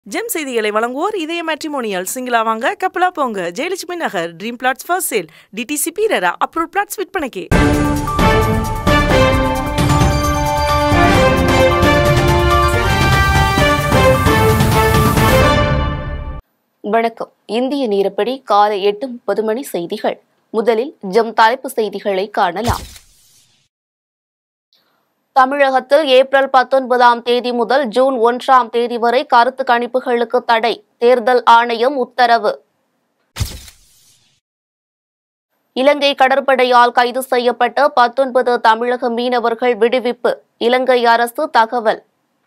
GeM செய்திகளை வழங்குவோர் இதய மேட்ரிமோனியல் சிங்கிளா வாங்க கப்பலா போங்க Jayalakshmi Nagar dream flats first sale DTCP பீரரா அப்ரூவ் பிளாட்ஸ் விற்பனைக்கு வணக்கம் இந்திய நேரப்படி காலை எட்டு முப்பது மணி செய்திகள் முதலில் ஜம் தலைப்பு செய்திகளை காணலாம் தமிழகத்தில் ஏப்ரல் பத்தொன்பதாம் தேதி முதல் ஜூன் ஒன்றாம் தேதி வரை கருத்து கணிப்புகளுக்கு தடை தேர்தல் ஆணையம் உத்தரவு இலங்கை கடற்படையால் கைது செய்யப்பட்ட பத்தொன்பது தமிழக மீனவர்கள் விடுவிப்பு இலங்கை அரசு தகவல்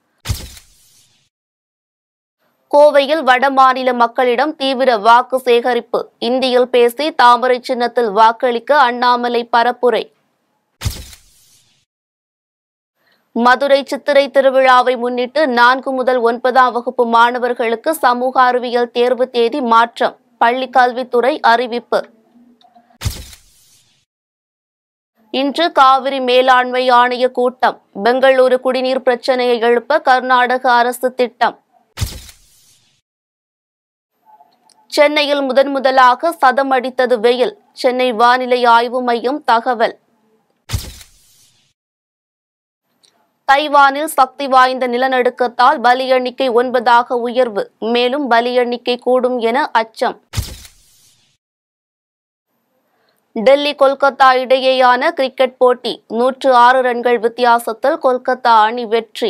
கோவையில் வடமாநில மக்களிடம் தீவிர வாக்கு சேகரிப்பு இந்தியில் பேசி தாமரை சின்னத்தில் வாக்களிக்க அண்ணாமலை பரப்புரை மதுரை சித்திரை திருவிழாவை முன்னிட்டு நான்கு முதல் ஒன்பதாம் வகுப்பு மாணவர்களுக்கு சமூக அறிவியல் தேர்வு தேதி மாற்றம் பள்ளி கல்வித்துறை அறிவிப்பு இன்று காவிரி மேலாண்மை ஆணைய கூட்டம் பெங்களூரு குடிநீர் பிரச்சனையை எழுப்ப கர்நாடக அரசு திட்டம் சென்னையில் முதன் முதலாக சதம் அடித்தது வெயில் சென்னை வானிலை ஆய்வு மையம் தகவல் தைவானில் சக்தி வாய்ந்த நிலநடுக்கத்தால் பலி எண்ணிக்கை ஒன்பதாக உயர்வு மேலும் பலி எண்ணிக்கை கூடும் என அச்சம் டெல்லி கொல்கத்தா இடையேயான கிரிக்கெட் போட்டி நூற்று ஆறு ரன்கள் வித்தியாசத்தில் கொல்கத்தா அணி வெற்றி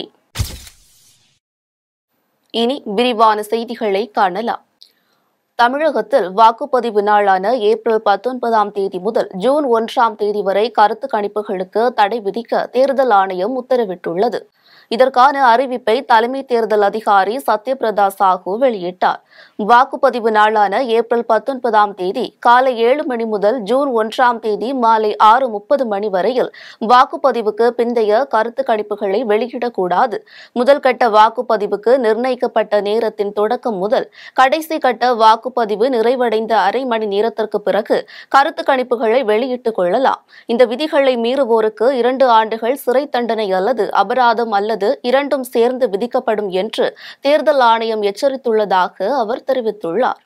இனி விரிவான செய்திகளை காணலாம் தமிழகத்தில் வாக்குப்பதிவு நாளான ஏப்ரல் பத்தொன்பதாம் தேதி முதல் ஜூன் ஒன்றாம் தேதி வரை கருத்து கணிப்புகளுக்கு தடை விதிக்க தேர்தல் ஆணையம் உத்தரவிட்டுள்ளது இதற்கான அறிவிப்பை தலைமை தேர்தல் அதிகாரி சத்யபிரதா சாஹூ வெளியிட்டார் வாக்குப்பதிவு நாளான ஏப்ரல் பத்தொன்பதாம் தேதி காலை ஏழு மணி முதல் ஜூன் ஒன்றாம் தேதி மாலை ஆறு முப்பது மணி வரையில் வாக்குப்பதிவுக்கு பிந்தைய கருத்து கணிப்புகளை வெளியிடக்கூடாது முதல் கட்ட வாக்குப்பதிவுக்கு நிர்ணயிக்கப்பட்ட நேரத்தின் தொடக்கம் முதல் கடைசி கட்ட வாக்குப்பதிவு நிறைவடைந்த அரை மணி நேரத்திற்கு பிறகு கருத்து கணிப்புகளை வெளியிட்டுக் கொள்ளலாம் இந்த விதிகளை மீறுவோருக்கு இரண்டு ஆண்டுகள் சிறை தண்டனை அல்லது அபராதம் அல்லது இரண்டும் சேர்ந்து விதிக்கப்படும் என்று தேர்தல் ஆணையம் எச்சரித்துள்ளதாக அவர் தெரிவித்துள்ளார்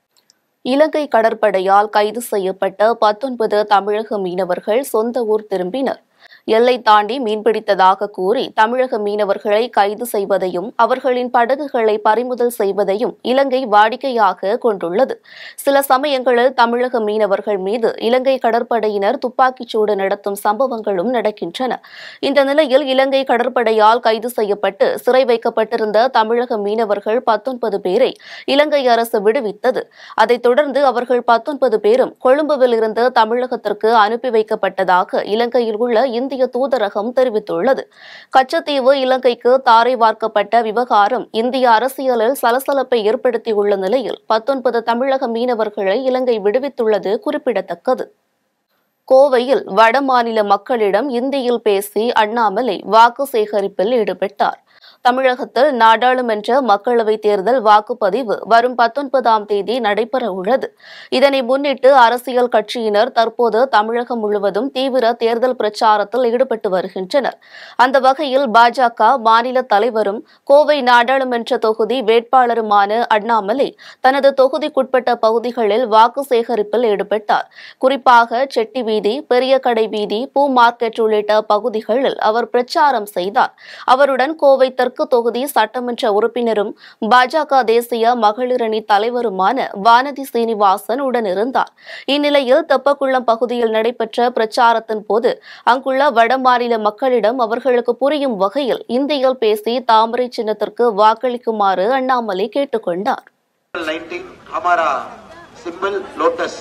இலங்கை கடற்படையால் கைது செய்யப்பட்ட பத்தொன்பது தமிழக மீனவர்கள் சொந்த ஊர் திரும்பினர் எல்லை தாண்டி மீன்பிடித்ததாக கூறி தமிழக மீனவர்களை கைது செய்வதையும் அவர்களின் படகுகளை பறிமுதல் செய்வதையும் இலங்கை வாடிக்கையாக கொண்டுள்ளது சில சமயங்களில் தமிழக மீனவர்கள் மீது இலங்கை கடற்படையினர் துப்பாக்கிச் சூடு நடத்தும் சம்பவங்களும் நடக்கின்றன இந்த நிலையில் இலங்கை கடற்படையால் கைது செய்யப்பட்டு சிறை வைக்கப்பட்டிருந்த தமிழக மீனவர்கள் பத்தொன்பது பேரை இலங்கை அரசு விடுவித்தது அதைத் தொடர்ந்து அவர்கள் பத்தொன்பது பேரும் கொழும்புவில் இருந்து தமிழகத்திற்கு அனுப்பி வைக்கப்பட்டதாக இலங்கையில் உள்ள இந்திய தூதரகம் தெரிவித்துள்ளது கச்சத்தீவு இலங்கைக்கு தாரை வார்க்கப்பட்ட விவகாரம் இந்திய அரசியலில் சலசலப்பை ஏற்படுத்தியுள்ள நிலையில் பத்தொன்பது தமிழக மீனவர்களை இலங்கை விடுவித்துள்ளது குறிப்பிடத்தக்கது கோவையில் வடமாநில மக்களிடம் இந்தியில் பேசி அண்ணாமலை வாக்கு சேகரிப்பில் ஈடுபட்டார் தமிழகத்தில் நாடாளுமன்ற மக்களவைத் தேர்தல் வாக்குப்பதிவு வரும் பத்தொன்பதாம் தேதி நடைபெற உள்ளது இதனை முன்னிட்டு அரசியல் கட்சியினர் தற்போது தமிழகம் முழுவதும் தீவிர தேர்தல் பிரச்சாரத்தில் ஈடுபட்டு வருகின்றனர் அந்த வகையில் பாஜக மாநில தலைவரும் கோவை நாடாளுமன்ற தொகுதி வேட்பாளருமான அண்ணாமலை தனது தொகுதிக்குட்பட்ட பகுதிகளில் வாக்கு சேகரிப்பில் ஈடுபட்டார் குறிப்பாக செட்டி வீதி பெரிய கடை வீதி பூ மார்க்கெட் உள்ளிட்ட பகுதிகளில் அவர் பிரச்சாரம் செய்தார் அவருடன் கோவை தெற்கு தொகுதி சட்டமன்ற உறுப்பினரும் பாஜக தேசிய மகளிர் அணி தலைவருமான வானதி சீனிவாசன் உடனிருந்தார் இந்நிலையில் தெப்பக்குளம் பகுதியில் நடைபெற்ற பிரச்சாரத்தின் போது அங்குள்ள வடமாநில மக்களிடம் அவர்களுக்கு புரியும் வகையில் இந்தியில் பேசி தாமரை சின்னத்திற்கு வாக்களிக்குமாறு அண்ணாமலை கேட்டுக்கொண்டார் 19 हमारा सिंबल लोटस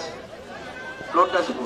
लोटस फूल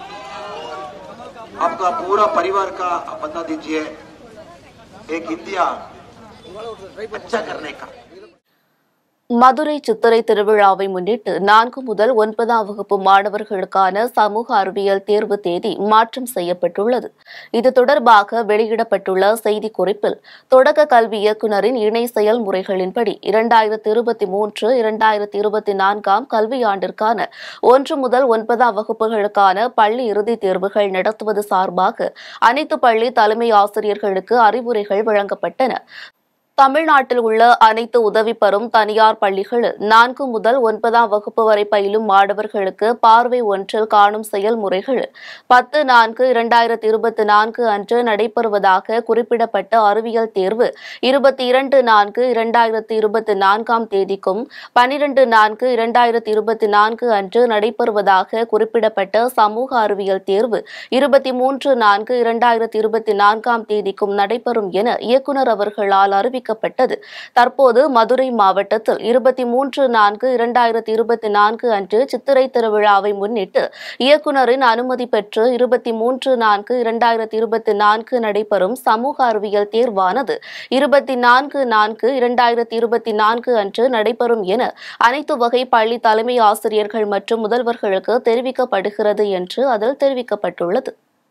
आपका पूरा परिवार का आप बता दीजिए एक इंडिया अच्छा करने का மதுரை சித்திரை திருவிழாவை முன்னிட்டு நான்கு முதல் ஒன்பதாம் வகுப்பு மாணவர்களுக்கான சமூக அறிவியல் தேர்வு தேதி மாற்றம் செய்யப்பட்டுள்ளது இது தொடர்பாக வெளியிடப்பட்டுள்ள செய்திக்குறிப்பில் தொடக்க கல்வி இயக்குநரின் இணை செயல்முறைகளின்படி இரண்டாயிரத்தி இருபத்தி மூன்று இரண்டாயிரத்தி இருபத்தி நான்காம் கல்வியாண்டிற்கான ஒன்று முதல் ஒன்பதாம் வகுப்புகளுக்கான பள்ளி இறுதித் தேர்வுகள் நடத்துவது சார்பாக அனைத்து பள்ளி தலைமை ஆசிரியர்களுக்கு அறிவுரைகள் வழங்கப்பட்டன தமிழ்நாட்டில் உள்ள அனைத்து உதவி பெறும் தனியார் பள்ளிகளில் நான்கு முதல் ஒன்பதாம் வகுப்பு வரை பயிலும் மாணவர்களுக்கு பார்வை ஒன்றில் காணும் செயல்முறைகள் பத்து நான்கு இரண்டாயிரத்தி இருபத்தி நான்கு அன்று நடைபெறுவதாக குறிப்பிடப்பட்ட அறிவியல் தேர்வு இருபத்தி இரண்டு நான்கு இரண்டாயிரத்தி இருபத்தி நான்காம் தேதிக்கும் பனிரெண்டு நான்கு இரண்டாயிரத்தி இருபத்தி நான்கு அன்று நடைபெறுவதாக குறிப்பிடப்பட்ட சமூக அறிவியல் தேர்வு இருபத்தி மூன்று நான்கு இரண்டாயிரத்தி இருபத்தி நான்காம் தேதிக்கும் நடைபெறும் என இயக்குநர் அவர்களால் அறிவிக்கப்பட்டது தற்போது மதுரை மாவட்டத்தில் இருபத்தி மூன்று நான்கு இரண்டாயிரத்தி இருபத்தி நான்கு அன்று சித்திரை திருவிழாவை முன்னிட்டு இயக்குநரின் அனுமதி பெற்று இருபத்தி மூன்று நான்கு இரண்டாயிரத்தி இருபத்தி நான்கு நடைபெறும் சமூக அறிவியல் தேர்வானது இருபத்தி நான்கு நான்கு இரண்டாயிரத்தி இருபத்தி நான்கு அன்று நடைபெறும் என அனைத்து வகை பள்ளி தலைமை ஆசிரியர்கள் மற்றும் முதல்வர்களுக்கு தெரிவிக்கப்படுகிறது என்று அதில் தெரிவிக்கப்பட்டுள்ளது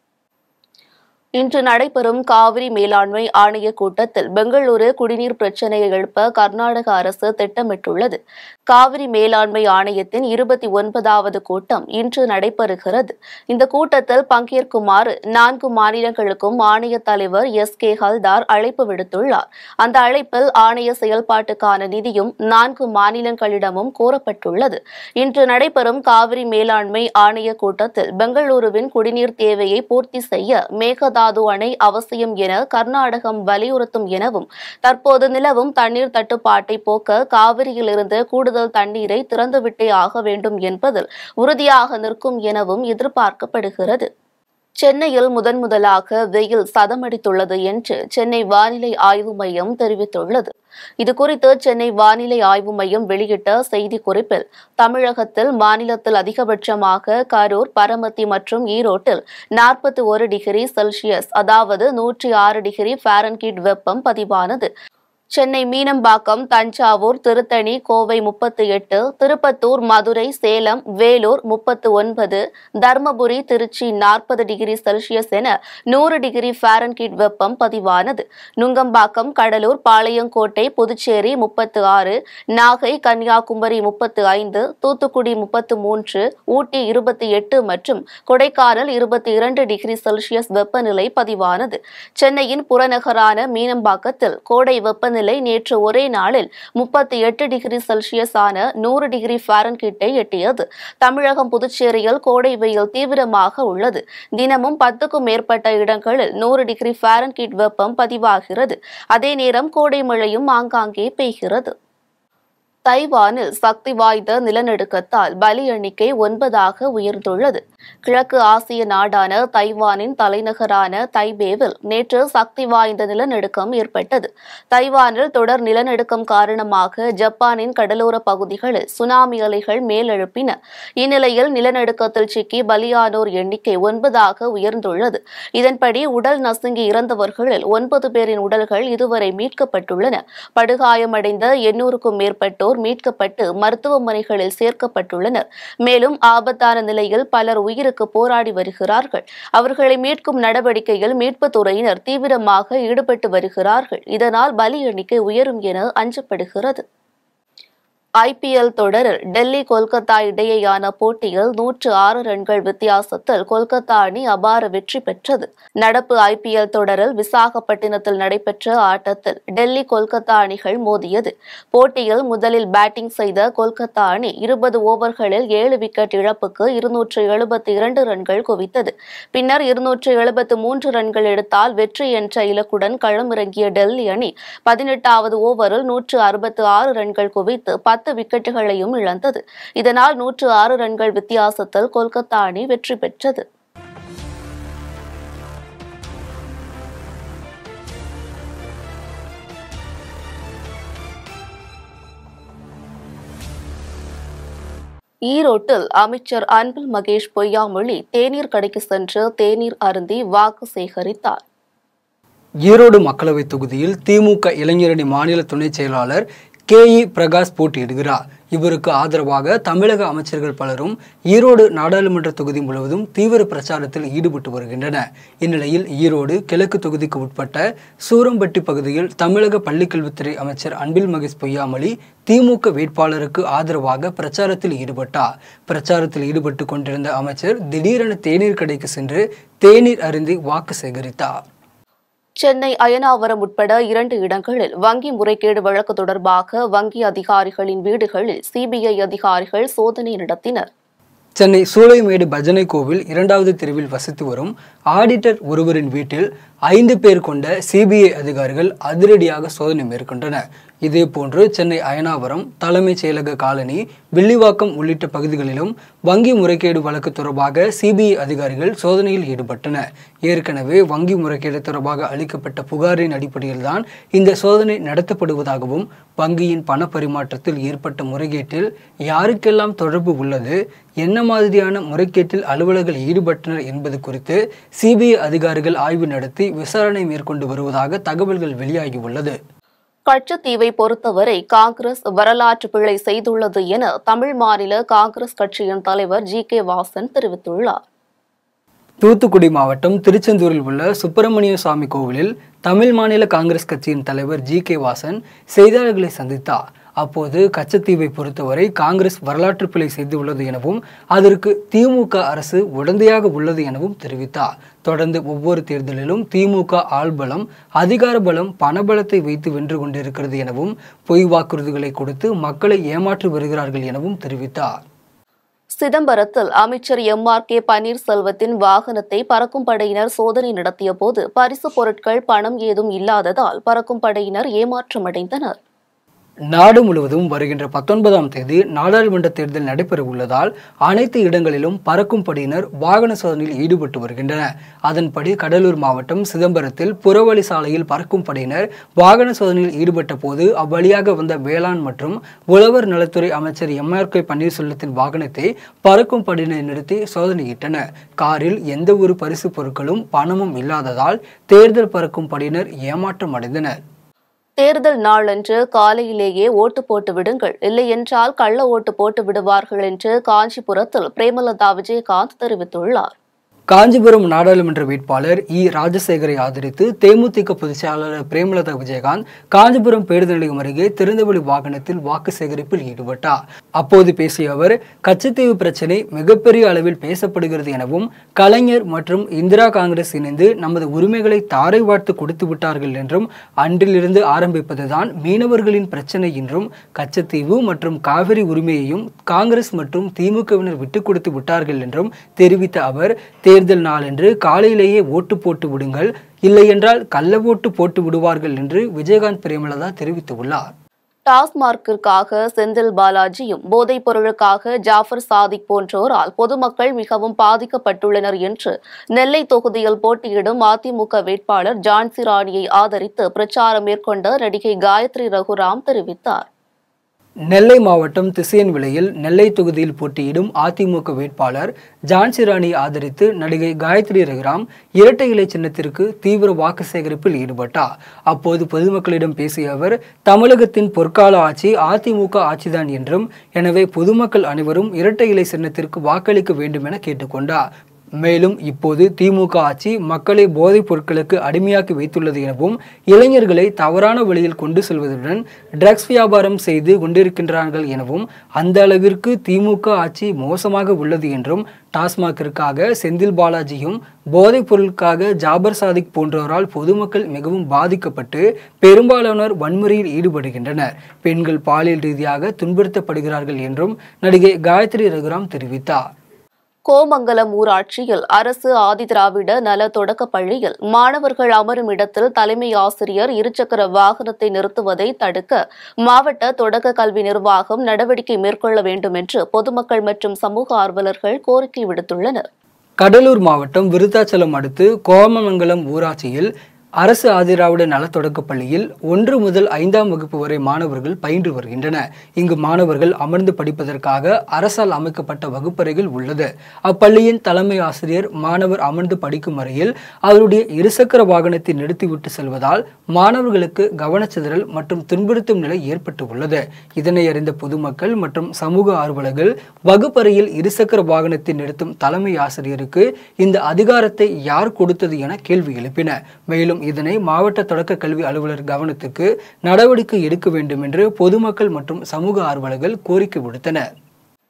இன்று நடைபெறும் காவிரி மேலாண்மை ஆணைய கூட்டத்தில் பெங்களூரு குடிநீர் பிரச்சினையை எழுப்ப கர்நாடக அரசு திட்டமிட்டுள்ளது காவிரி மேலாண்மை ஆணையத்தின் இருபத்தி ஒன்பதாவது கூட்டம் இன்று நடைபெறுகிறது இந்த கூட்டத்தில் பங்கேற்குமாறு நான்கு மாநிலங்களுக்கும் ஆணைய தலைவர் எஸ் கே ஹல்தார் அழைப்பு விடுத்துள்ளார் அந்த அழைப்பில் ஆணைய செயல்பாட்டுக்கான நிதியும் நான்கு மாநிலங்களிடமும் கோரப்பட்டுள்ளது இன்று நடைபெறும் காவிரி மேலாண்மை ஆணைய கூட்டத்தில் பெங்களூருவின் குடிநீர் தேவையை பூர்த்தி செய்ய மேகதாது அணை அவசியம் என கர்நாடகம் வலியுறுத்தும் எனவும் தற்போது நிலவும் தண்ணீர் தட்டுப்பாட்டை போக்க காவிரியிலிருந்து கூடுதல் தண்ணீரை திறந்துவிட்டே ஆக வேண்டும் என்பதில் உறுதியாக நிற்கும் எனவும் எதிர்பார்க்கப்படுகிறது சென்னையில் முதன் முதலாக வெயில் சதமடித்துள்ளது என்று சென்னை வானிலை ஆய்வு மையம் தெரிவித்துள்ளது இதுகுறித்து சென்னை வானிலை ஆய்வு மையம் வெளியிட்ட செய்திக்குறிப்பில் தமிழகத்தில் மாநிலத்தில் அதிகபட்சமாக கரூர் பரமத்தி மற்றும் ஈரோட்டில் நாற்பத்தி ஒரு டிகிரி செல்சியஸ் அதாவது நூற்றி ஆறு டிகிரி ஃபாரன்ஹீட் வெப்பம் பதிவானது சென்னை மீனம்பாக்கம் தஞ்சாவூர் திருத்தணி கோவை முப்பத்தி எட்டு திருப்பத்தூர் மதுரை சேலம் வேலூர் முப்பத்து ஒன்பது தர்மபுரி திருச்சி நாற்பது டிகிரி செல்சியஸ் என நூறு டிகிரி ஃபாரன்ஹீட் வெப்பம் பதிவானது நுங்கம்பாக்கம் கடலூர் பாளையங்கோட்டை புதுச்சேரி முப்பத்து ஆறு நாகை கன்னியாகுமரி முப்பத்து ஐந்து தூத்துக்குடி முப்பத்து மூன்று ஊட்டி இருபத்தி எட்டு மற்றும் கொடைக்கானல் இருபத்தி இரண்டு டிகிரி செல்சியஸ் வெப்பநிலை பதிவானது சென்னையின் புறநகரான மீனம்பாக்கத்தில் கோடை வெப்பநிலை நேற்று ஒரே நாளில் முப்பத்தி எட்டு டிகிரி செல்சியஸ் ஆன நூறு டிகிரி ஃபாரன்ஹீட்டை எட்டியது தமிழகம் புதுச்சேரியில் கோடை வெயில் தீவிரமாக உள்ளது தினமும் பத்துக்கும் மேற்பட்ட இடங்களில் நூறு டிகிரி ஃபாரன்ஹீட் வெப்பம் பதிவாகிறது அதே நேரம் கோடை மழையும் ஆங்காங்கே பெய்கிறது தைவானில் சக்தி வாய்ந்த நிலநடுக்கத்தால் பலி எண்ணிக்கை ஒன்பதாக உயர்ந்துள்ளது கிழக்கு ஆசிய நாடான தைவானின் தலைநகரான தைபேவில் நேற்று சக்தி வாய்ந்த நிலநடுக்கம் ஏற்பட்டது தைவானில் தொடர் நிலநடுக்கம் காரணமாக ஜப்பானின் கடலோர பகுதிகளில் சுனாமி அலைகள் மேலெழுப்பின இந்நிலையில் நிலநடுக்கத்தில் சிக்கி பலியானோர் எண்ணிக்கை ஒன்பதாக உயர்ந்துள்ளது இதன்படி உடல் நசுங்கி இறந்தவர்களில் ஒன்பது பேரின் உடல்கள் இதுவரை மீட்கப்பட்டுள்ளன படுகாயமடைந்த எண்ணூறுக்கும் மேற்பட்டோர் மீட்கப்பட்டு மருத்துவமனைகளில் சேர்க்கப்பட்டுள்ளனர் மேலும் ஆபத்தான நிலையில் பலர் உயிருக்கு போராடி வருகிறார்கள் அவர்களை மீட்கும் நடவடிக்கையில் மீட்புத் துறையினர் தீவிரமாக ஈடுபட்டு வருகிறார்கள் இதனால் பலி எண்ணிக்கை உயரும் என அஞ்சப்படுகிறது ஐபிஎல் தொடரில் டெல்லி கொல்கத்தா இடையேயான போட்டியில் நூற்று ஆறு ரன்கள் வித்தியாசத்தில் கொல்கத்தா அணி அபார வெற்றி பெற்றது நடப்பு ஐபிஎல் தொடரில் விசாகப்பட்டினத்தில் நடைபெற்ற ஆட்டத்தில் டெல்லி கொல்கத்தா அணிகள் மோதியது போட்டியில் முதலில் பேட்டிங் செய்த கொல்கத்தா அணி இருபது ஓவர்களில் ஏழு விக்கெட் இழப்புக்கு இருநூற்று எழுபத்தி இரண்டு ரன்கள் குவித்தது பின்னர் இருநூற்று எழுபத்து மூன்று ரன்கள் எடுத்தால் வெற்றி என்ற இலக்குடன் களமிறங்கிய டெல்லி அணி பதினெட்டாவது ஓவரில் நூற்று அறுபத்து ஆறு ரன்கள் குவித்து பத்து விக்கெட்டுகளையும் இழந்தது இதனால் நூற்று ஆறு ரன்கள் வித்தியாசத்தில் கொல்கத்தா அணி வெற்றி பெற்றது ஈரோட்டில் அமைச்சர் அன்பில் மகேஷ் பொய்யாமொழி தேநீர் கடைக்கு சென்று தேநீர் அருந்தி வாக்கு சேகரித்தார் ஈரோடு மக்களவைத் தொகுதியில் திமுக இளைஞரணி மாநில துணைச் செயலாளர் கே இ பிரகாஷ் போட்டியிடுகிறார் இவருக்கு ஆதரவாக தமிழக அமைச்சர்கள் பலரும் ஈரோடு நாடாளுமன்ற தொகுதி முழுவதும் தீவிர பிரச்சாரத்தில் ஈடுபட்டு வருகின்றனர் இந்நிலையில் ஈரோடு கிழக்கு தொகுதிக்கு உட்பட்ட சூரம்பட்டி பகுதியில் தமிழக பள்ளிக்கல்வித்துறை அமைச்சர் அன்பில் மகேஷ் பொய்யாமொழி திமுக வேட்பாளருக்கு ஆதரவாக பிரச்சாரத்தில் ஈடுபட்டார் பிரச்சாரத்தில் ஈடுபட்டு கொண்டிருந்த அமைச்சர் திடீரென தேநீர் கடைக்கு சென்று தேநீர் அருந்தி வாக்கு சேகரித்தார் சென்னை அயனாவரம் உட்பட இரண்டு இடங்களில் வங்கி முறைகேடு வழக்கு தொடர்பாக வங்கி அதிகாரிகளின் வீடுகளில் சிபிஐ அதிகாரிகள் சோதனை நடத்தினர் சென்னை சூளைமேடு பஜனை கோவில் இரண்டாவது தெருவில் வசித்து வரும் ஆடிட்டர் ஒருவரின் வீட்டில் ஐந்து பேர் கொண்ட சிபிஐ அதிகாரிகள் அதிரடியாக சோதனை மேற்கொண்டனர் இதேபோன்று சென்னை அயனாவரம் தலைமைச் செயலக காலனி வில்லிவாக்கம் உள்ளிட்ட பகுதிகளிலும் வங்கி முறைகேடு வழக்கு தொடர்பாக சிபிஐ அதிகாரிகள் சோதனையில் ஈடுபட்டனர் ஏற்கனவே வங்கி முறைகேடு தொடர்பாக அளிக்கப்பட்ட புகாரின் அடிப்படையில்தான் இந்த சோதனை நடத்தப்படுவதாகவும் வங்கியின் பண பரிமாற்றத்தில் ஏற்பட்ட முறைகேட்டில் யாருக்கெல்லாம் தொடர்பு உள்ளது என்ன மாதிரியான முறைகேட்டில் அலுவலர்கள் ஈடுபட்டனர் என்பது குறித்து சிபிஐ அதிகாரிகள் ஆய்வு நடத்தி விசாரணை மேற்கொண்டு வருவதாக தகவல்கள் வெளியாகியுள்ளது கச்சத்தீவை பொறுத்தவரை காங்கிரஸ் வரலாற்று பிழை செய்துள்ளது என தமிழ் மாநில காங்கிரஸ் கட்சியின் தலைவர் ஜி கே வாசன் தெரிவித்துள்ளார் தூத்துக்குடி மாவட்டம் திருச்செந்தூரில் உள்ள சுப்பிரமணிய சுவாமி கோவிலில் தமிழ் மாநில காங்கிரஸ் கட்சியின் தலைவர் ஜி கே வாசன் செய்தியாளர்களை சந்தித்தார் அப்போது கச்சத்தீவை பொறுத்தவரை காங்கிரஸ் வரலாற்று பிழை செய்துள்ளது எனவும் அதற்கு திமுக அரசு உடந்தையாக உள்ளது எனவும் தெரிவித்தார் தொடர்ந்து ஒவ்வொரு தேர்தலிலும் திமுக ஆள்பலம் அதிகார பலம் பணபலத்தை வைத்து வென்று கொண்டிருக்கிறது எனவும் பொய் வாக்குறுதிகளை கொடுத்து மக்களை ஏமாற்றி வருகிறார்கள் எனவும் தெரிவித்தார் சிதம்பரத்தில் அமைச்சர் எம் ஆர் கே பன்னீர்செல்வத்தின் வாகனத்தை பறக்கும் படையினர் சோதனை நடத்திய போது பரிசுப் பொருட்கள் பணம் ஏதும் இல்லாததால் பறக்கும் படையினர் ஏமாற்றமடைந்தனர் நாடு முழுவதும் வருகின்ற பத்தொன்பதாம் தேதி நாடாளுமன்ற தேர்தல் நடைபெற உள்ளதால் அனைத்து இடங்களிலும் பறக்கும் படையினர் வாகன சோதனையில் ஈடுபட்டு வருகின்றனர் அதன்படி கடலூர் மாவட்டம் சிதம்பரத்தில் புறவழி சாலையில் பறக்கும் படையினர் வாகன சோதனையில் ஈடுபட்ட போது அவ்வழியாக வந்த வேளாண் மற்றும் உழவர் நலத்துறை அமைச்சர் எம் ஆர் கே பன்னீர்செல்வத்தின் வாகனத்தை பறக்கும் படையினர் நிறுத்தி சோதனையிட்டனர் காரில் எந்த ஒரு பரிசு பொருட்களும் பணமும் இல்லாததால் தேர்தல் பறக்கும் படையினர் ஏமாற்றம் அடைந்தனர் தேர்தல் நாளன்று காலையிலேயே ஓட்டு போட்டு விடுங்கள் இல்லையென்றால் கள்ள ஓட்டு போட்டு விடுவார்கள் என்று காஞ்சிபுரத்தில் பிரேமலதா விஜயகாந்த் தெரிவித்துள்ளார் காஞ்சிபுரம் நாடாளுமன்ற வேட்பாளர் இ ராஜசேகரை ஆதரித்து தேமுதிக பொதுச் செயலாளர் பிரேமலதா விஜயகாந்த் காஞ்சிபுரம் பேருந்து நிலையம் அருகே திறந்தவெளி வாகனத்தில் வாக்கு சேகரிப்பில் ஈடுபட்டார் அப்போது பேசிய அவர் கச்சத்தீவு பிரச்சினை மிகப்பெரிய அளவில் பேசப்படுகிறது எனவும் கலைஞர் மற்றும் இந்திரா காங்கிரஸ் இணைந்து நமது உரிமைகளை தாரை வார்த்து கொடுத்து விட்டார்கள் என்றும் அன்றிலிருந்து ஆரம்பிப்பதுதான் மீனவர்களின் பிரச்சனை என்றும் கச்சத்தீவு மற்றும் காவிரி உரிமையையும் காங்கிரஸ் மற்றும் திமுகவினர் விட்டுக் கொடுத்து விட்டார்கள் என்றும் தெரிவித்த அவர் தேர்தல் நாளன்று காலையிலேயே ஓட்டு போட்டு விடுங்கள் இல்லையென்றால் கள்ள ஓட்டு போட்டு விடுவார்கள் என்று விஜயகாந்த் பிரேமலதா தெரிவித்துள்ளார் டாஸ்மார்க்கிற்காக செந்தில் பாலாஜியும் போதைப் பொருளுக்காக ஜாஃபர் சாதிக் போன்றோரால் பொதுமக்கள் மிகவும் பாதிக்கப்பட்டுள்ளனர் என்று நெல்லை தொகுதியில் போட்டியிடும் அதிமுக வேட்பாளர் ஜான்சி ராணியை ஆதரித்து பிரச்சாரம் மேற்கொண்ட நடிகை காயத்ரி ரகுராம் தெரிவித்தார் நெல்லை மாவட்டம் திசையன் விலையில் நெல்லை தொகுதியில் போட்டியிடும் அதிமுக வேட்பாளர் ஜான்சி ராணி ஆதரித்து நடிகை காயத்ரி ரகுராம் இரட்டை இலை சின்னத்திற்கு தீவிர வாக்கு சேகரிப்பில் ஈடுபட்டார் அப்போது பொதுமக்களிடம் பேசிய அவர் தமிழகத்தின் பொற்கால ஆட்சி அதிமுக ஆட்சிதான் என்றும் எனவே பொதுமக்கள் அனைவரும் இரட்டை இலை சின்னத்திற்கு வாக்களிக்க வேண்டும் என கேட்டுக்கொண்டார் மேலும் இப்போது திமுக ஆட்சி மக்களை போதைப் பொருட்களுக்கு அடிமையாக்கி வைத்துள்ளது எனவும் இளைஞர்களை தவறான வழியில் கொண்டு செல்வதுடன் ட்ரக்ஸ் வியாபாரம் செய்து கொண்டிருக்கின்றார்கள் எனவும் அந்த அளவிற்கு திமுக ஆட்சி மோசமாக உள்ளது என்றும் டாஸ்மாகிற்காக செந்தில் பாலாஜியும் போதைப் பொருளுக்காக ஜாபர் சாதிக் போன்றோரால் பொதுமக்கள் மிகவும் பாதிக்கப்பட்டு பெரும்பாலானோர் வன்முறையில் ஈடுபடுகின்றனர் பெண்கள் பாலியல் ரீதியாக துன்புறுத்தப்படுகிறார்கள் என்றும் நடிகை காயத்ரி ரகுராம் தெரிவித்தார் கோமங்கலம் ஊராட்சியில் அரசு ஆதிதிராவிட நல தொடக்கப் பள்ளியில் மாணவர்கள் அமரும் இடத்தில் தலைமை ஆசிரியர் இருசக்கர வாகனத்தை நிறுத்துவதை தடுக்க மாவட்ட தொடக்க கல்வி நிர்வாகம் நடவடிக்கை மேற்கொள்ள வேண்டும் என்று பொதுமக்கள் மற்றும் சமூக ஆர்வலர்கள் கோரிக்கை விடுத்துள்ளனர் கடலூர் மாவட்டம் விருத்தாச்சலம் அடுத்து கோமமங்கலம் ஊராட்சியில் அரசு ஆதிராவிட நலத்தொடக்கப் பள்ளியில் ஒன்று முதல் ஐந்தாம் வகுப்பு வரை மாணவர்கள் பயின்று வருகின்றனர் இங்கு மாணவர்கள் அமர்ந்து படிப்பதற்காக அரசால் அமைக்கப்பட்ட வகுப்பறைகள் உள்ளது அப்பள்ளியின் தலைமை ஆசிரியர் மாணவர் அமர்ந்து படிக்கும் வரையில் அவருடைய இருசக்கர வாகனத்தை நிறுத்திவிட்டு செல்வதால் மாணவர்களுக்கு கவனச்சிதறல் மற்றும் துன்புறுத்தும் நிலை ஏற்பட்டு உள்ளது இதனை அறிந்த பொதுமக்கள் மற்றும் சமூக ஆர்வலர்கள் வகுப்பறையில் இருசக்கர வாகனத்தை நிறுத்தும் தலைமை ஆசிரியருக்கு இந்த அதிகாரத்தை யார் கொடுத்தது என கேள்வி எழுப்பினர் மேலும் இதனை மாவட்ட தொடக்க கல்வி அலுவலர் கவனத்துக்கு நடவடிக்கை எடுக்க வேண்டும் என்று பொதுமக்கள் மற்றும் சமூக ஆர்வலர்கள் கோரிக்கை விடுத்தனர்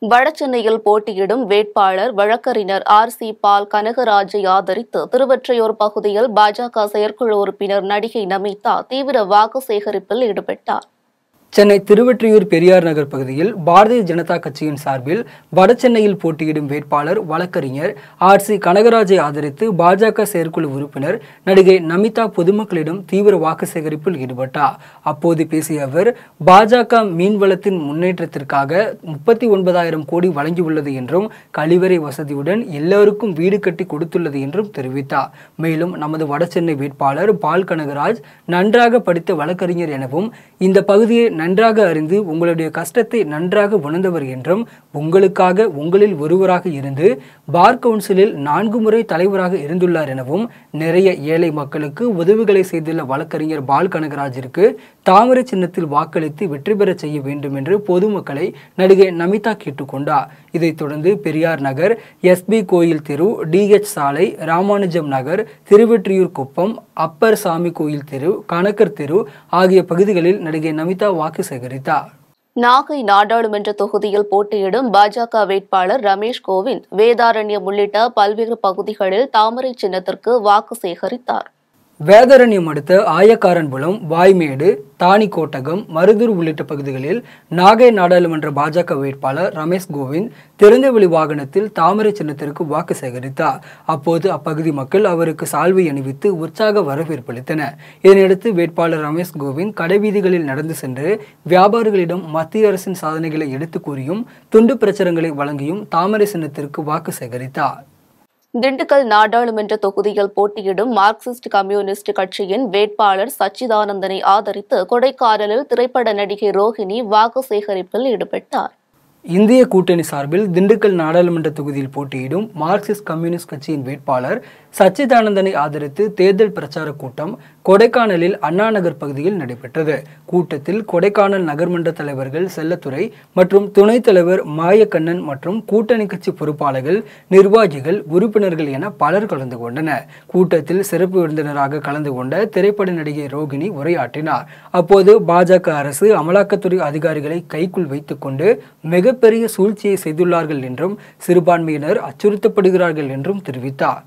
வடசென்னையில் போட்டியிடும் வேட்பாளர் வழக்கறிஞர் ஆர் சி பால் கனகராஜை ஆதரித்து திருவொற்றையூர் பகுதியில் பாஜக செயற்குழு உறுப்பினர் நடிகை நமிதா தீவிர வாக்கு சேகரிப்பில் ஈடுபட்டார் சென்னை திருவொற்றியூர் பெரியார் நகர் பகுதியில் பாரதிய ஜனதா கட்சியின் சார்பில் வடசென்னையில் போட்டியிடும் வேட்பாளர் வழக்கறிஞர் ஆர் சி கனகராஜை ஆதரித்து பாஜக செயற்குழு உறுப்பினர் நடிகை நமிதா பொதுமக்களிடம் தீவிர வாக்கு சேகரிப்பில் ஈடுபட்டார் அப்போது பேசிய அவர் பாஜக மீன்வளத்தின் முன்னேற்றத்திற்காக முப்பத்தி ஒன்பதாயிரம் கோடி வழங்கியுள்ளது என்றும் கழிவறை வசதியுடன் எல்லோருக்கும் வீடு கட்டி கொடுத்துள்ளது என்றும் தெரிவித்தார் மேலும் நமது வடசென்னை வேட்பாளர் பால் கனகராஜ் நன்றாக படித்த வழக்கறிஞர் எனவும் இந்த பகுதியை நன்றாக அறிந்து உங்களுடைய கஷ்டத்தை நன்றாக உணர்ந்தவர் என்றும் உங்களுக்காக உங்களில் ஒருவராக இருந்து பார் கவுன்சிலில் நான்கு முறை தலைவராக இருந்துள்ளார் எனவும் நிறைய ஏழை மக்களுக்கு உதவிகளை செய்துள்ள வழக்கறிஞர் பால் கனகராஜிற்கு தாமரை சின்னத்தில் வாக்களித்து வெற்றி பெறச் செய்ய வேண்டும் என்று பொதுமக்களை நடிகை நமிதா கேட்டுக்கொண்டார் இதைத் தொடர்ந்து பெரியார் நகர் எஸ்பி கோயில் தெரு டிஹெச் சாலை ராமானுஜம் நகர் திருவெற்றியூர் குப்பம் அப்பர் சாமி கோயில் தெரு கணக்கர் தெரு ஆகிய பகுதிகளில் நடிகை நமிதா வாக்கு சேகரித்தார் நாகை நாடாளுமன்ற தொகுதியில் போட்டியிடும் பாஜக வேட்பாளர் ரமேஷ் கோவிந்த் வேதாரண்யம் உள்ளிட்ட பல்வேறு பகுதிகளில் தாமரை சின்னத்திற்கு வாக்கு சேகரித்தார் வேதாரண்யம் அடுத்த ஆயக்காரன்புலம் வாய்மேடு தாணிக்கோட்டகம் மருதூர் உள்ளிட்ட பகுதிகளில் நாகை நாடாளுமன்ற பாஜக வேட்பாளர் ரமேஷ் கோவிந்த் திறந்தவெளி வாகனத்தில் தாமரை சின்னத்திற்கு வாக்கு சேகரித்தார் அப்போது அப்பகுதி மக்கள் அவருக்கு சால்வை அணிவித்து உற்சாக வரவேற்பளித்தனர் இதனையடுத்து வேட்பாளர் ரமேஷ் கோவிந்த் கடைவீதிகளில் நடந்து சென்று வியாபாரிகளிடம் மத்திய அரசின் சாதனைகளை எடுத்துக் கூறியும் துண்டு பிரச்சுரங்களை வழங்கியும் தாமரை சின்னத்திற்கு வாக்கு சேகரித்தார் திண்டுக்கல் நாடாளுமன்ற தொகுதியில் போட்டியிடும் மார்க்சிஸ்ட் கம்யூனிஸ்ட் கட்சியின் வேட்பாளர் சச்சிதானந்தனை ஆதரித்து கொடைக்கானலில் திரைப்பட நடிகை ரோஹிணி வாக்கு சேகரிப்பில் ஈடுபட்டார் இந்திய கூட்டணி சார்பில் திண்டுக்கல் நாடாளுமன்ற தொகுதியில் போட்டியிடும் மார்க்சிஸ்ட் கம்யூனிஸ்ட் கட்சியின் வேட்பாளர் சச்சிதானந்தனை ஆதரித்து தேர்தல் பிரச்சார கூட்டம் கொடைக்கானலில் அண்ணா நகர் பகுதியில் நடைபெற்றது கூட்டத்தில் கொடைக்கானல் நகர்மன்ற தலைவர்கள் செல்லத்துறை மற்றும் துணைத் தலைவர் மாயக்கண்ணன் மற்றும் கூட்டணி கட்சி பொறுப்பாளர்கள் நிர்வாகிகள் உறுப்பினர்கள் என பலர் கலந்து கொண்டனர் கூட்டத்தில் சிறப்பு விருந்தினராக கலந்து கொண்ட திரைப்பட நடிகை ரோகிணி உரையாற்றினார் அப்போது பாஜக அரசு அமலாக்கத்துறை அதிகாரிகளை கைக்குள் வைத்துக்கொண்டு மிகப்பெரிய சூழ்ச்சியை செய்துள்ளார்கள் என்றும் சிறுபான்மையினர் அச்சுறுத்தப்படுகிறார்கள் என்றும் தெரிவித்தார்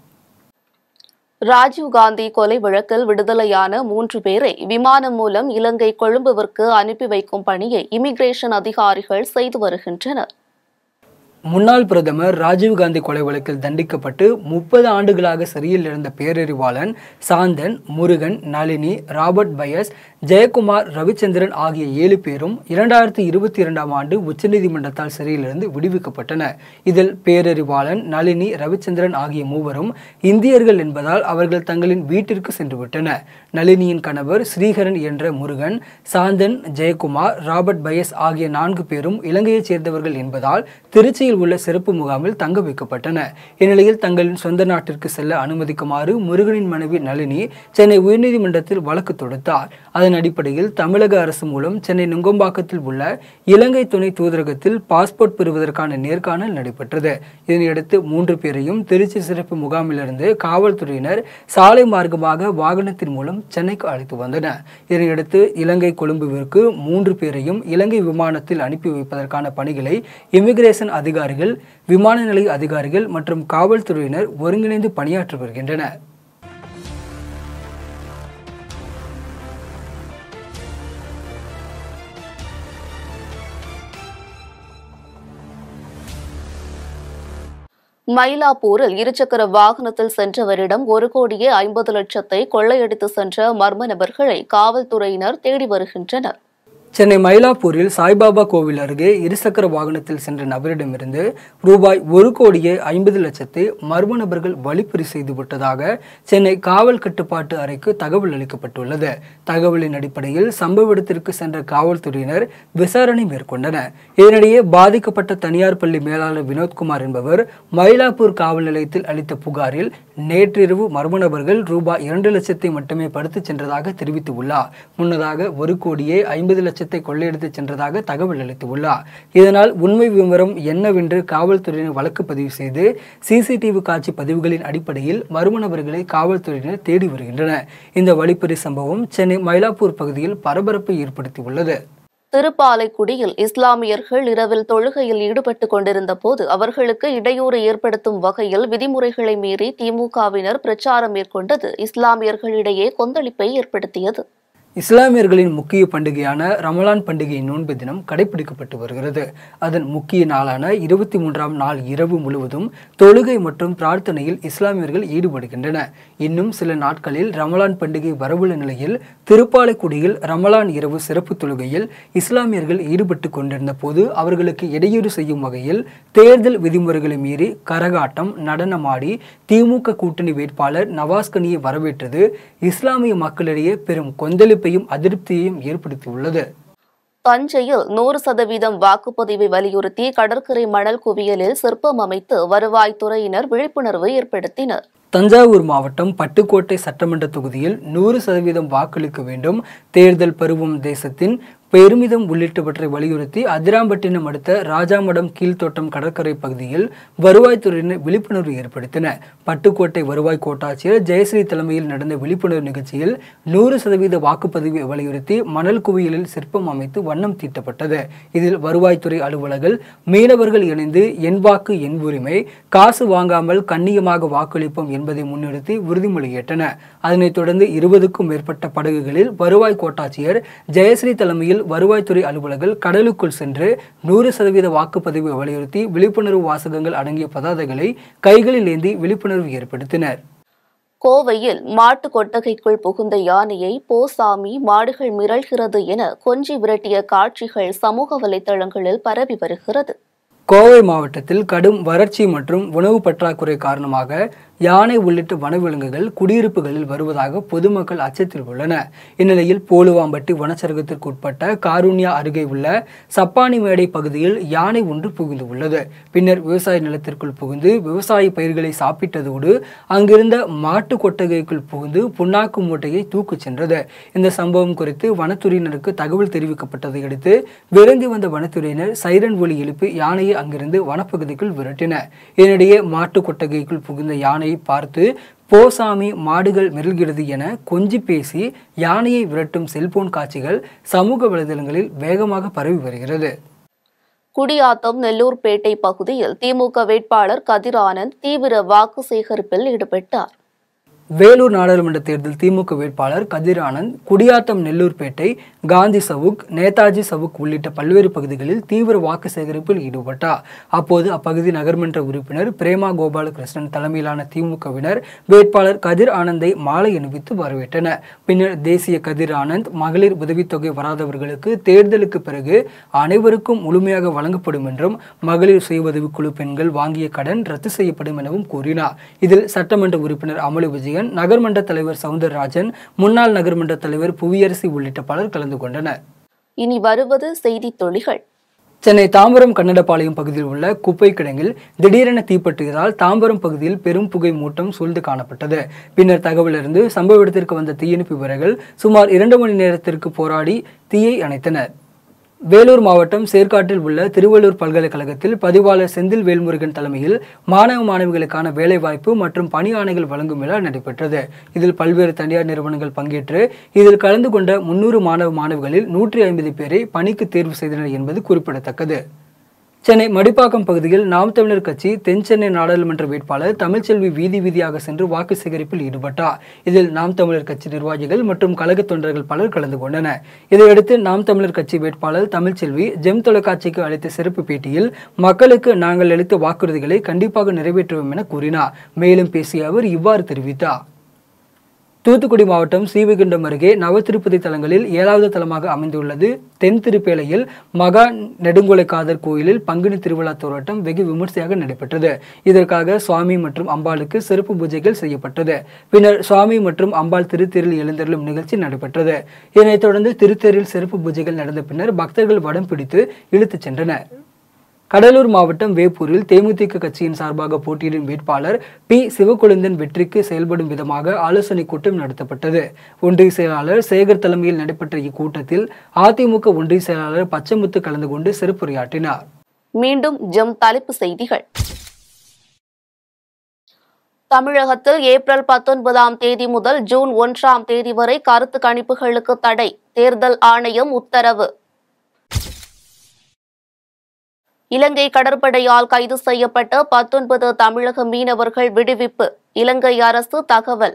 ராஜீவ்காந்தி கொலை வழக்கில் விடுதலையான மூன்று பேரை விமானம் மூலம் இலங்கை கொழும்புவிற்கு அனுப்பி வைக்கும் பணியை இமிகிரேஷன் அதிகாரிகள் செய்து வருகின்றனர் முன்னாள் பிரதமர் ராஜீவ்காந்தி கொலை வழக்கில் தண்டிக்கப்பட்டு முப்பது ஆண்டுகளாக சிறையில் இருந்த பேரறிவாளன் சாந்தன் முருகன் நளினி ராபர்ட் பயஸ் ஜெயக்குமார் ரவிச்சந்திரன் ஆகிய ஏழு பேரும் இரண்டாயிரத்தி இருபத்தி இரண்டாம் ஆண்டு உச்சநீதிமன்றத்தால் சிறையிலிருந்து விடுவிக்கப்பட்டனர் இதில் பேரறிவாளன் நளினி ரவிச்சந்திரன் ஆகிய மூவரும் இந்தியர்கள் என்பதால் அவர்கள் தங்களின் வீட்டிற்கு சென்று விட்டனர் நளினியின் கணவர் ஸ்ரீஹரன் என்ற முருகன் சாந்தன் ஜெயக்குமார் ராபர்ட் பயஸ் ஆகிய நான்கு பேரும் இலங்கையைச் சேர்ந்தவர்கள் என்பதால் திருச்சியில் உள்ள சிறப்பு முகாமில் தங்க வைக்கப்பட்டனர் இந்நிலையில் தங்களின் சொந்த நாட்டிற்கு செல்ல அனுமதிக்குமாறு முருகனின் மனைவி நளினி சென்னை உயர்நீதிமன்றத்தில் வழக்கு தொடுத்தார் அதன் அடிப்படையில் தமிழக அரசு மூலம் சென்னை நுங்கம்பாக்கத்தில் உள்ள இலங்கை துணை தூதரகத்தில் பாஸ்போர்ட் பெறுவதற்கான நேர்காணல் நடைபெற்றது இதனையடுத்து மூன்று பேரையும் திருச்சி சிறப்பு முகாமிலிருந்து காவல்துறையினர் சாலை மார்க்கமாக வாகனத்தின் மூலம் சென்னைக்கு அழைத்து வந்தனர் இதனையடுத்து இலங்கை கொழும்புவிற்கு மூன்று பேரையும் இலங்கை விமானத்தில் அனுப்பி வைப்பதற்கான பணிகளை இமிகிரேஷன் அதிகாரிகள் விமான நிலைய அதிகாரிகள் மற்றும் காவல்துறையினர் ஒருங்கிணைந்து பணியாற்றி வருகின்றனர் மயிலாப்பூரில் இருசக்கர வாகனத்தில் சென்றவரிடம் ஒரு கோடியே ஐம்பது லட்சத்தை கொள்ளையடித்து சென்ற மர்ம நபர்களை காவல்துறையினர் தேடி வருகின்றனர் சென்னை மயிலாப்பூரில் சாய்பாபா கோவில் அருகே இருசக்கர வாகனத்தில் சென்ற நபரிடமிருந்து ரூபாய் ஒரு கோடியே ஐம்பது லட்சத்தை மர்ம நபர்கள் வழிப்பறி செய்து விட்டதாக சென்னை காவல் கட்டுப்பாட்டு அறைக்கு தகவல் அளிக்கப்பட்டுள்ளது தகவலின் அடிப்படையில் சம்பவ இடத்திற்கு சென்ற காவல்துறையினர் விசாரணை மேற்கொண்டனர் இதனிடையே பாதிக்கப்பட்ட தனியார் பள்ளி மேலாளர் வினோத்குமார் என்பவர் மயிலாப்பூர் காவல் நிலையத்தில் அளித்த புகாரில் நேற்றிரவு மர்ம நபர்கள் ரூபாய் இரண்டு லட்சத்தை மட்டுமே படுத்துச் சென்றதாக தெரிவித்துள்ளார் முன்னதாக ஒரு கோடியே ஐம்பது லட்சத்தை கொள்ளையடித்து சென்றதாக தகவல் அளித்துள்ளார் இதனால் உண்மை விவரம் என்னவென்று காவல்துறையினர் வழக்கு பதிவு செய்து சிசிடிவி காட்சி பதிவுகளின் அடிப்படையில் மர்ம நபர்களை காவல்துறையினர் தேடி வருகின்றனர் இந்த வழிப்பறி சம்பவம் சென்னை மயிலாப்பூர் பகுதியில் பரபரப்பை ஏற்படுத்தியுள்ளது திருப்பாலைக்குடியில் இஸ்லாமியர்கள் இரவில் தொழுகையில் ஈடுபட்டுக் கொண்டிருந்த போது அவர்களுக்கு இடையூறு ஏற்படுத்தும் வகையில் விதிமுறைகளை மீறி திமுகவினர் பிரச்சாரம் மேற்கொண்டது இஸ்லாமியர்களிடையே கொந்தளிப்பை ஏற்படுத்தியது இஸ்லாமியர்களின் முக்கிய பண்டிகையான ரமலான் பண்டிகை நோன்பு தினம் கடைபிடிக்கப்பட்டு வருகிறது அதன் முக்கிய நாளான இருபத்தி மூன்றாம் நாள் இரவு முழுவதும் தொழுகை மற்றும் பிரார்த்தனையில் இஸ்லாமியர்கள் ஈடுபடுகின்றன இன்னும் சில நாட்களில் ரமலான் பண்டிகை வரவுள்ள நிலையில் திருப்பாலைக்குடியில் ரமலான் இரவு சிறப்பு தொழுகையில் இஸ்லாமியர்கள் ஈடுபட்டு கொண்டிருந்த போது அவர்களுக்கு இடையூறு செய்யும் வகையில் தேர்தல் விதிமுறைகளை மீறி கரகாட்டம் நடனமாடி திமுக கூட்டணி வேட்பாளர் நவாஸ்கனியை வரவேற்றது இஸ்லாமிய மக்களிடையே பெரும் கொந்தளிப்பையும் அதிருப்தியையும் ஏற்படுத்தியுள்ளது தஞ்சையில் நூறு சதவீதம் வாக்குப்பதிவை வலியுறுத்தி கடற்கரை மணல் குவியலில் சிற்பம் அமைத்து வருவாய்த்துறையினர் விழிப்புணர்வு ஏற்படுத்தினர் தஞ்சாவூர் மாவட்டம் பட்டுக்கோட்டை சட்டமன்ற தொகுதியில் நூறு சதவீதம் வாக்களிக்க வேண்டும் தேர்தல் பருவம் தேசத்தின் பெருமிதம் உள்ளிட்டவற்றை வலியுறுத்தி அதிராம்பட்டினம் அடுத்த ராஜாமடம் கீழ்த்தோட்டம் கடற்கரை பகுதியில் வருவாய்த்துறையினர் விழிப்புணர்வு ஏற்படுத்தினர் பட்டுக்கோட்டை வருவாய் கோட்டாட்சியர் ஜெயஸ்ரீ தலைமையில் நடந்த விழிப்புணர்வு நிகழ்ச்சியில் நூறு சதவீத வாக்குப்பதிவை வலியுறுத்தி மணல் குவியலில் சிற்பம் அமைத்து வண்ணம் தீட்டப்பட்டது இதில் வருவாய்த்துறை அலுவலர்கள் மீனவர்கள் இணைந்து என் வாக்கு என் உரிமை காசு வாங்காமல் கண்ணியமாக வாக்களிப்போம் என்பதை முன்னிறுத்தி உறுதிமொழி ஏற்றனர் அதனைத் தொடர்ந்து இருபதுக்கும் மேற்பட்ட படகுகளில் வருவாய் கோட்டாட்சியர் ஜெயஸ்ரீ தலைமையில் வருவாய்த்துறை அலுவலர்கள் கடலுக்குள் சென்று நூறு சதவீத வாக்குப்பதிவை வலியுறுத்தி விழிப்புணர்வு வாசகங்கள் அடங்கிய பதாதைகளை கைகளில் ஏந்தி விழிப்புணர்வு ஏற்படுத்தினர் கோவையில் மாட்டு கொட்டகைக்குள் புகுந்த யானையை போசாமி மாடுகள் மிரள்கிறது என கொஞ்சி விரட்டிய காட்சிகள் சமூக வலைதளங்களில் பரவி வருகிறது கோவை மாவட்டத்தில் கடும் வறட்சி மற்றும் உணவு பற்றாக்குறை காரணமாக யானை உள்ளிட்ட வனவிலங்குகள் குடியிருப்புகளில் வருவதாக பொதுமக்கள் அச்சத்தில் உள்ளனர் இந்நிலையில் போலுவாம்பட்டி வனச்சரகத்திற்கு உட்பட்ட காருண்யா அருகே உள்ள சப்பானிமேடை பகுதியில் யானை ஒன்று புகுந்து உள்ளது பின்னர் விவசாய நிலத்திற்குள் புகுந்து விவசாய பயிர்களை சாப்பிட்டதோடு அங்கிருந்த மாட்டு கொட்டகைக்குள் புகுந்து புண்ணாக்கு மூட்டையை தூக்குச் சென்றது இந்த சம்பவம் குறித்து வனத்துறையினருக்கு தகவல் தெரிவிக்கப்பட்டதை அடுத்து விரைந்து வந்த வனத்துறையினர் சைரன் ஒலி எழுப்பி யானையை அங்கிருந்து வனப்பகுதிக்குள் விரட்டினர் இதனிடையே மாட்டு கொட்டகைக்குள் புகுந்த யானையை பார்த்து போசாமி மாடுகள் மிரள்கிறது என கொஞ்சி பேசி யானையை விரட்டும் செல்போன் காட்சிகள் சமூக வலைதளங்களில் வேகமாக பரவி வருகிறது குடியாத்தம் நெல்லூர்பேட்டை பகுதியில் திமுக வேட்பாளர் கதிர் ஆனந்த் தீவிர வாக்கு சேகரிப்பில் ஈடுபட்டார் வேலூர் நாடாளுமன்ற தேர்தல் திமுக வேட்பாளர் கதிர் ஆனந்த் குடியாத்தம் நெல்லூர்பேட்டை காந்தி சவுக் நேதாஜி சவுக் உள்ளிட்ட பல்வேறு பகுதிகளில் தீவிர வாக்கு சேகரிப்பில் ஈடுபட்டார் அப்போது அப்பகுதி நகர்மன்ற உறுப்பினர் பிரேமா கோபாலகிருஷ்ணன் தலைமையிலான திமுகவினர் வேட்பாளர் கதிர் ஆனந்தை மாலை அணிவித்து வரவேற்றனர் பின்னர் தேசிய கதிர் ஆனந்த் மகளிர் உதவித்தொகை வராதவர்களுக்கு தேர்தலுக்கு பிறகு அனைவருக்கும் முழுமையாக வழங்கப்படும் என்றும் மகளிர் சுய உதவிக்குழு பெண்கள் வாங்கிய கடன் ரத்து செய்யப்படும் எனவும் கூறினார் இதில் சட்டமன்ற உறுப்பினர் அமலு விஜயன் நகர்மன்ற தலைவர் சவுந்தரராஜன் முன்னாள் நகர்மன்ற தலைவர் புவியரசி உள்ளிட்ட பலர் கலந்து கொண்டனர் இனி வருவது செய்தித் தொழிகள் சென்னை தாம்பரம் கன்னடபாளையம் பகுதியில் உள்ள குப்பை கிடங்கில் திடீரென தீப்பற்றியதால் தாம்பரம் பகுதியில் பெரும் புகை மூட்டம் சூழ்ந்து காணப்பட்டது பின்னர் தகவலறிந்து சம்பவ இடத்திற்கு வந்த தீயணைப்பு வீரர்கள் சுமார் இரண்டு மணி நேரத்திற்கு போராடி தீயை அணைத்தனர் வேலூர் மாவட்டம் சேர்க்காட்டில் உள்ள திருவள்ளூர் பல்கலைக்கழகத்தில் பதிவாளர் செந்தில் வேல்முருகன் தலைமையில் மாணவ மாணவிகளுக்கான வேலைவாய்ப்பு மற்றும் பணி ஆணைகள் வழங்கும் விழா நடைபெற்றது இதில் பல்வேறு தனியார் நிறுவனங்கள் பங்கேற்று இதில் கலந்து கொண்ட முன்னூறு மாணவ மாணவிகளில் நூற்றி ஐம்பது பேரை பணிக்கு தேர்வு செய்தனர் என்பது குறிப்பிடத்தக்கது சென்னை மடிப்பாக்கம் பகுதியில் நாம் தமிழர் கட்சி தென் சென்னை நாடாளுமன்ற வேட்பாளர் தமிழ்ச்செல்வி வீதி வீதியாக சென்று வாக்கு சேகரிப்பில் ஈடுபட்டார் இதில் நாம் தமிழர் கட்சி நிர்வாகிகள் மற்றும் கழக தொண்டர்கள் பலர் கலந்து கொண்டனர் இதையடுத்து நாம் தமிழர் கட்சி வேட்பாளர் தமிழ்ச்செல்வி ஜெம் தொலைக்காட்சிக்கு அளித்த சிறப்பு பேட்டியில் மக்களுக்கு நாங்கள் அளித்த வாக்குறுதிகளை கண்டிப்பாக நிறைவேற்றுவோம் என கூறினார் மேலும் பேசிய அவர் இவ்வாறு தெரிவித்தார் தூத்துக்குடி மாவட்டம் ஸ்ரீவைகுண்டம் அருகே நவதிருப்பதி தலங்களில் ஏழாவது தலமாக அமைந்துள்ளது தென் திருப்பேலையில் மகா நெடுங்கொலைக்காதர் கோயிலில் பங்குனி திருவிழா தோராட்டம் வெகு விமர்சையாக நடைபெற்றது இதற்காக சுவாமி மற்றும் அம்பாளுக்கு சிறப்பு பூஜைகள் செய்யப்பட்டது பின்னர் சுவாமி மற்றும் அம்பாள் திருத்தேரில் எழுந்தருளும் நிகழ்ச்சி நடைபெற்றது இதனைத் தொடர்ந்து திருத்தேரில் சிறப்பு பூஜைகள் நடந்த பின்னர் பக்தர்கள் வடம் பிடித்து இழுத்துச் சென்றனர் கடலூர் மாவட்டம் வேப்பூரில் தேமுதிக கட்சியின் சார்பாக போட்டியிடும் வேட்பாளர் பி சிவக்கொழுந்தன் வெற்றிக்கு செயல்படும் விதமாக ஆலோசனை கூட்டம் நடத்தப்பட்டது ஒன்றிய செயலாளர் சேகர் தலைமையில் நடைபெற்ற இக்கூட்டத்தில் அதிமுக ஒன்றிய செயலாளர் பச்சைமுத்து கலந்து கொண்டு சிறப்புரையாற்றினார் மீண்டும் ஜம் தலைப்பு செய்திகள் தமிழகத்தில் ஏப்ரல் பத்தொன்பதாம் தேதி முதல் ஜூன் ஒன்றாம் தேதி வரை கருத்து கணிப்புகளுக்கு தடை தேர்தல் ஆணையம் உத்தரவு இலங்கை கடற்படையால் கைது செய்யப்பட்ட பத்தொன்பது தமிழக மீனவர்கள் விடுவிப்பு இலங்கை அரசு தகவல்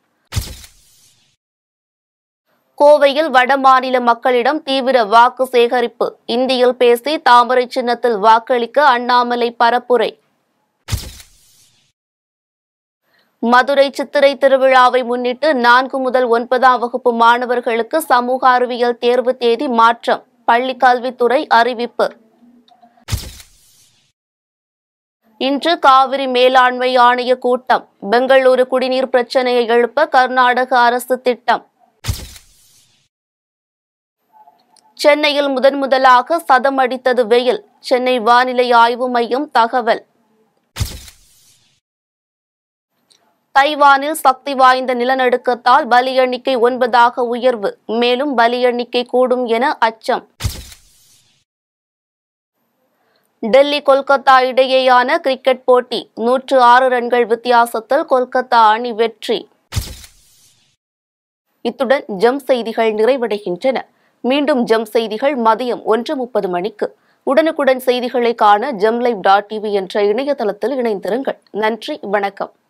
கோவையில் வடமாநில மக்களிடம் தீவிர வாக்கு சேகரிப்பு இந்தியில் பேசி தாமரை சின்னத்தில் வாக்களிக்க அண்ணாமலை பரப்புரை மதுரை சித்திரை திருவிழாவை முன்னிட்டு நான்கு முதல் ஒன்பதாம் வகுப்பு மாணவர்களுக்கு சமூக அறிவியல் தேர்வு தேதி மாற்றம் பள்ளி கல்வித்துறை அறிவிப்பு இன்று காவிரி மேலாண்மை ஆணைய கூட்டம் பெங்களூரு குடிநீர் பிரச்சனையை எழுப்ப கர்நாடக அரசு திட்டம் சென்னையில் முதன் முதலாக சதம் அடித்தது வெயில் சென்னை வானிலை ஆய்வு மையம் தகவல் தைவானில் சக்தி வாய்ந்த நிலநடுக்கத்தால் பலி எண்ணிக்கை ஒன்பதாக உயர்வு மேலும் பலி எண்ணிக்கை கூடும் என அச்சம் டெல்லி கொல்கத்தா இடையேயான கிரிக்கெட் போட்டி நூற்று ஆறு ரன்கள் வித்தியாசத்தில் கொல்கத்தா அணி வெற்றி இத்துடன் ஜம் செய்திகள் நிறைவடைகின்றன மீண்டும் ஜம் செய்திகள் மதியம் ஒன்று முப்பது மணிக்கு உடனுக்குடன் செய்திகளை காண ஜம் லைவ் டாட் டிவி என்ற இணையதளத்தில் இணைந்திருங்கள் நன்றி வணக்கம்